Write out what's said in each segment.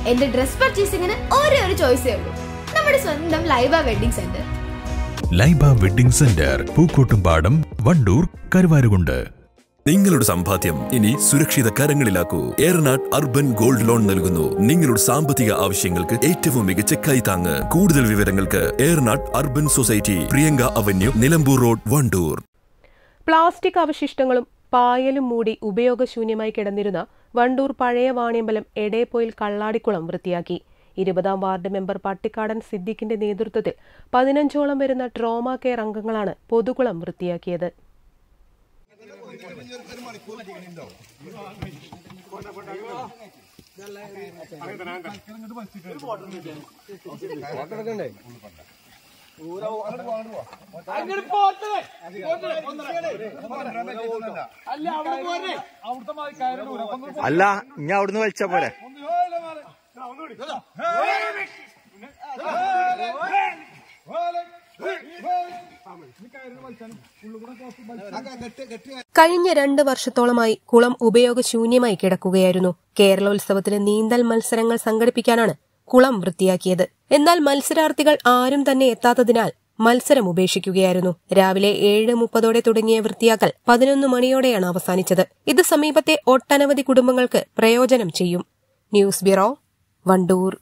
എന്റെ ഡ്രസ് പർച്ചേസിംഗിന് ഒരേ ഒരു ചോയ്സേ ഉള്ളൂ നമ്മുടെ സ്വന്തം Laiba wedding centre Laiba wedding centre Pookkottumpadam Wandoor Karuvarakundu നിങ്ങളുടെ സമ്പാദ്യം ഇനി സുരക്ഷിത കരങ്ങളിലാക്കൂ ഏറനാട് അർബൻ ഗോൾഡ് ലോൺ നൽകുന്നു നിങ്ങളുടെ സാമ്പത്തിക ആവശ്യങ്ങൾക്ക് ഏറ്റവും മികച്ച കൈത്താങ്ങ് കൂടുതൽ വിവരങ്ങൾക്ക് Eranad urban society Priyanka avenue Nilambur road Wandoor plastic അവശിഷ്ടങ്ങളും പായലും മൂടി ഉപയോഗശൂന്യമായി കിടന്നിരുന്ന വണ്ടൂർ പഴയ വാണിയമ്പലം എടേപ്പോയിൽ കള്ളാടിക്കുളം വൃത്തിയാക്കി ഇരുപതാം വാർഡ് മെമ്പർ പട്ടിക്കാടൻ സിദ്ദിഖിന്റെ നേതൃത്വത്തിൽ പതിനഞ്ചോളം വരുന്ന ട്രോമ കെയർ അംഗങ്ങളാണ് പൊതുകുളം വൃത്തിയാക്കിയത് അല്ല ഇനി അവിടുന്ന് വലിച്ച പോലെ കഴിഞ്ഞ രണ്ട് വർഷത്തോളമായി കുളം ഉപയോഗശൂന്യമായി കിടക്കുകയായിരുന്നു കേരളോത്സവത്തിന് നീന്തൽ മത്സരങ്ങൾ സംഘടിപ്പിക്കാനാണ് കുളം വൃത്തിയാക്കിയത് എന്നാൽ മത്സരാർത്ഥികൾ ആരും തന്നെ എത്താത്തതിനാൽ മത്സരം ഉപേക്ഷിക്കുകയായിരുന്നു രാവിലെ ഏഴ് മുപ്പതോടെ തുടങ്ങിയ വൃത്തിയാക്കൽ പതിനൊന്ന് മണിയോടെയാണ് അവസാനിച്ചത് ഇത് സമീപത്തെ ഒട്ടനവധി കുടുംബങ്ങൾക്ക് പ്രയോജനം ചെയ്യും ന്യൂസ് ബ്യൂറോ വണ്ടൂർ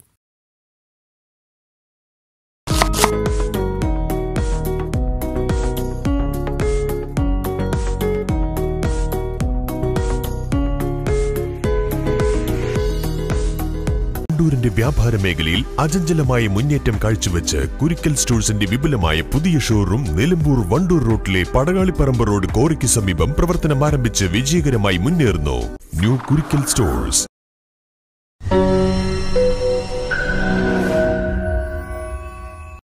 വണ്ടൂരിന്റെ വ്യാപാര മേഖലയിൽ അചഞ്ചലമായ മുന്നേറ്റം കാഴ്ചവെച്ച് കുരിക്കൽ സ്റ്റോഴ്സിന്റെ വിപുലമായ പുതിയ ഷോറൂം നിലമ്പൂർ വണ്ടൂർ റോട്ടിലെ പടകാളിപ്പറമ്പ് റോഡ് കോറിക്ക് സമീപം പ്രവർത്തനം ആരംഭിച്ച് വിജയകരമായി മുന്നേറുന്നു ന്യൂ കുരിക്കൽ സ്റ്റോഴ്സ്